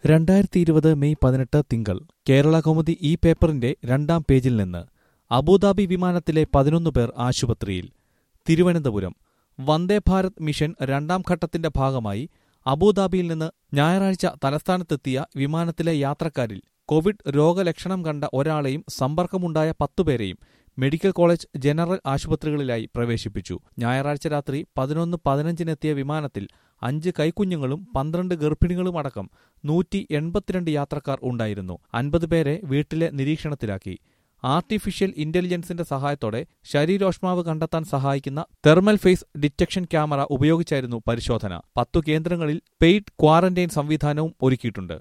രണ്ടായിരത്തി ഇരുപത് മെയ് പതിനെട്ട് തിങ്കൾ കേരള കൗമുദി ഈ പേപ്പറിന്റെ രണ്ടാം പേജിൽ നിന്ന് അബുദാബി വിമാനത്തിലെ പതിനൊന്ന് പേർ ആശുപത്രിയിൽ തിരുവനന്തപുരം വന്ദേ ഭാരത് മിഷൻ രണ്ടാം ഘട്ടത്തിന്റെ ഭാഗമായി അബുദാബിയിൽ നിന്ന് ഞായറാഴ്ച തലസ്ഥാനത്തെത്തിയ വിമാനത്തിലെ യാത്രക്കാരിൽ കോവിഡ് രോഗലക്ഷണം കണ്ട ഒരാളെയും സമ്പർക്കമുണ്ടായ പത്തുപേരെയും മെഡിക്കൽ കോളേജ് ജനറൽ ആശുപത്രികളിലായി പ്രവേശിപ്പിച്ചു ഞായറാഴ്ച രാത്രി പതിനൊന്ന് പതിനഞ്ചിനെത്തിയ വിമാനത്തിൽ അഞ്ച് കൈക്കുഞ്ഞുങ്ങളും പന്ത്രണ്ട് ഗർഭിണികളും അടക്കം നൂറ്റി എൺപത്തിരണ്ട് യാത്രക്കാർ ഉണ്ടായിരുന്നു അൻപത് പേരെ വീട്ടിലെ നിരീക്ഷണത്തിലാക്കി ആർട്ടിഫിഷ്യൽ ഇന്റലിജൻസിന്റെ സഹായത്തോടെ ശരീരോഷ്മാവ് കണ്ടെത്താൻ സഹായിക്കുന്ന തെർമൽ ഫേസ് ഡിറ്റക്ഷൻ ക്യാമറ ഉപയോഗിച്ചായിരുന്നു പരിശോധന പത്തു കേന്ദ്രങ്ങളിൽ പെയ്ഡ് ക്വാറന്റൈൻ സംവിധാനവും ഒരുക്കിയിട്ടുണ്ട്